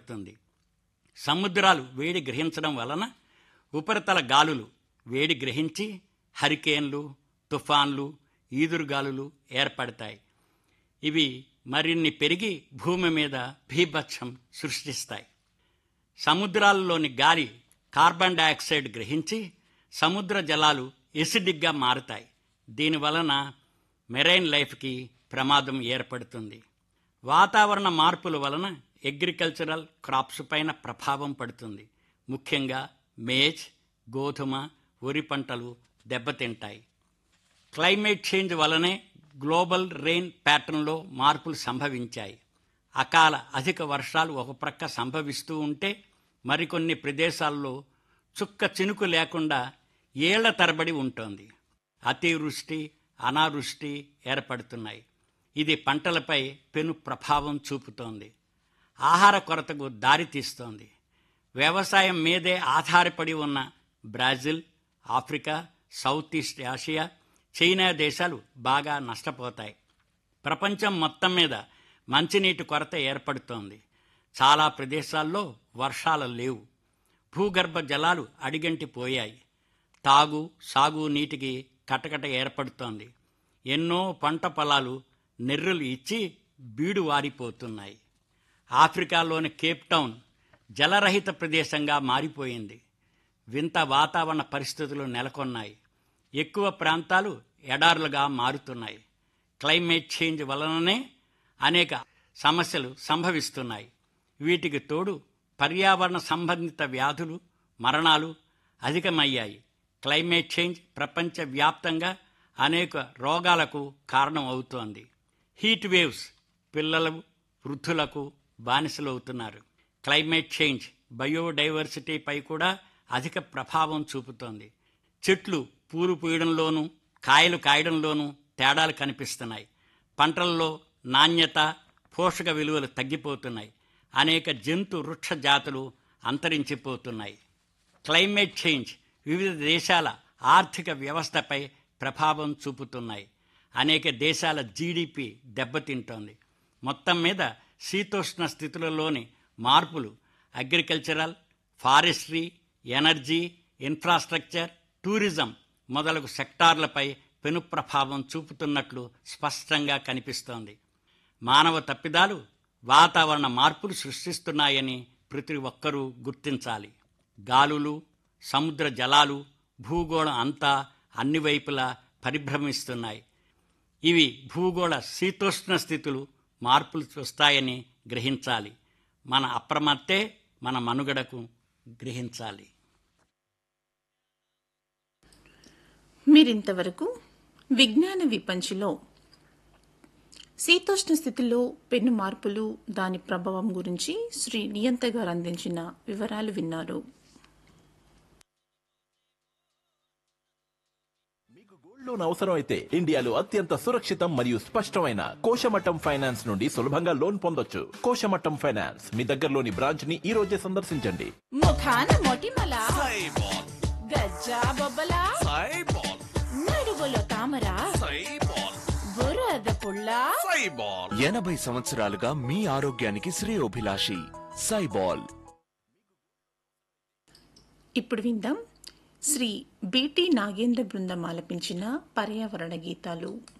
ఏర్పడుతుంది సముద్రాలు వేడి గ్రహించడం వలన ఉపరితల గాలులు వేడి గ్రహించి హరికేన్లు తుఫాన్లు ఈదురుగాలులు ఏర్పడతాయి ఇవి మరిన్ని పెరిగి భూమి మీద భీభత్సం సృష్టిస్తాయి సముద్రాలలోని గాలి కార్బన్ డయాక్సైడ్ గ్రహించి సముద్ర జలాలు ఎసిడిక్గా మారుతాయి దీని వలన మెరైన్ లైఫ్కి ప్రమాదం ఏర్పడుతుంది వాతావరణ మార్పుల వలన అగ్రికల్చరల్ క్రాప్స్ పైన ప్రభావం పడుతుంది ముఖ్యంగా మేజ్ గోధుమ వరి పంటలు దెబ్బతింటాయి క్లైమేట్ చేంజ్ వలనే గ్లోబల్ రెయిన్ ప్యాటర్న్లో మార్పులు సంభవించాయి అకాల అధిక వర్షాలు ఒక ప్రక్క సంభవిస్తూ ఉంటే మరికొన్ని ప్రదేశాల్లో చుక్క చినుకు లేకుండా ఏళ్ల తరబడి ఉంటుంది అతివృష్టి అనావృష్టి ఏర్పడుతున్నాయి ఇది పంటలపై పెను ప్రభావం చూపుతోంది ఆహార కొరతకు దారితీస్తోంది వ్యవసాయం మీదే ఆధారపడి ఉన్న Brazil Africa South East Asia China దేశాలు బాగా నష్టపోతాయి ప్రపంచం మొత్తం మీద మంచినీటి కొరత ఏర్పడుతోంది చాలా ప్రదేశాల్లో వర్షాలు లేవు భూగర్భ జలాలు అడిగంటిపోయాయి తాగు సాగు నీటికి కటకట ఏర్పడుతోంది ఎన్నో పంట పొలాలు నెర్రులు ఇచ్చి బీడు వారిపోతున్నాయి ఆఫ్రికాలోని కేప్ టౌన్ జలరహిత ప్రదేశంగా మారిపోయింది వింత వాతావరణ పరిస్థితులు నెలకొన్నాయి ఎక్కువ ప్రాంతాలు ఎడారులుగా మారుతున్నాయి క్లైమేట్ చేంజ్ వలననే అనేక సమస్యలు సంభవిస్తున్నాయి వీటికి తోడు పర్యావరణ సంబంధిత వ్యాధులు మరణాలు అధికమయ్యాయి క్లైమేట్ చేంజ్ ప్రపంచవ్యాప్తంగా అనేక రోగాలకు కారణం అవుతోంది హీట్ వేవ్స్ పిల్లలు వృద్ధులకు బానిసలవుతున్నారు క్లైమేట్ చేంజ్ బయోడైవర్సిటీపై కూడా అధిక ప్రభావం చూపుతోంది చెట్లు పూలు పూయడంలోనూ కాయలు కాయడంలోనూ తేడాలు కనిపిస్తున్నాయి పంటల్లో నాణ్యత పోషక విలువలు తగ్గిపోతున్నాయి అనేక జంతు వృక్ష జాతులు అంతరించిపోతున్నాయి క్లైమేట్ చేంజ్ వివిధ దేశాల ఆర్థిక వ్యవస్థపై ప్రభావం చూపుతున్నాయి అనేక దేశాల జీడిపి దెబ్బతింటోంది మొత్తం మీద శీతోష్ణ స్థితులలోని మార్పులు agricultural forestry energy infrastructure tourism మొదలగు సెక్టార్లపై పెను ప్రభావం చూపుతున్నట్లు స్పష్టంగా కనిపిస్తోంది మానవ తప్పిదాలు వాతావరణ మార్పులు సృష్టిస్తున్నాయని ప్రతి ఒక్కరూ గుర్తించాలి గాలులు సముద్ర జలాలు భూగోళం అంతా అన్ని వైపులా పరిభ్రమిస్తున్నాయి ఇవి భూగోళ శీతోష్ణ స్థితులు మార్పులు చూస్తాయని గ్రహించాలి మన అప్రమత్తే మన మనుగడకు గ్రహించాలి మీరింతవరకు విజ్ఞాన విపంచిలో శీతోష్ణ స్థితిలో పెను మార్పులు దాని ప్రభావం గురించి శ్రీ నియంత గారు అందించిన వివరాలు విన్నారు మీకు గోల్డ్ లోన్ అవసరం అయితే ఇండియాలో అత్యంత సురక్షితం మరియు స్పష్టమైన కోశమట్టం ఫైనాన్స్ నుండి సులభంగా లోన్ పొందొచ్చు కోశమట్టం ఫైనాన్స్ మీ దగ్గరలోని బ్రాంచ్ ని ఈ రోజే సందర్శించండి ముఖాన మొటిమల గజ్జా బొబ్బల నడుగులో తామర బురద పుల్ల ఎనభై సంవత్సరాలుగా మీ ఆరోగ్యానికి శ్రేయోభిలాషి సైబాల్ ఇప్పుడు విందాం శ్రీ బీటీ నాగేంద్ర బృందం ఆలపించిన పర్యావరణ గీతాలు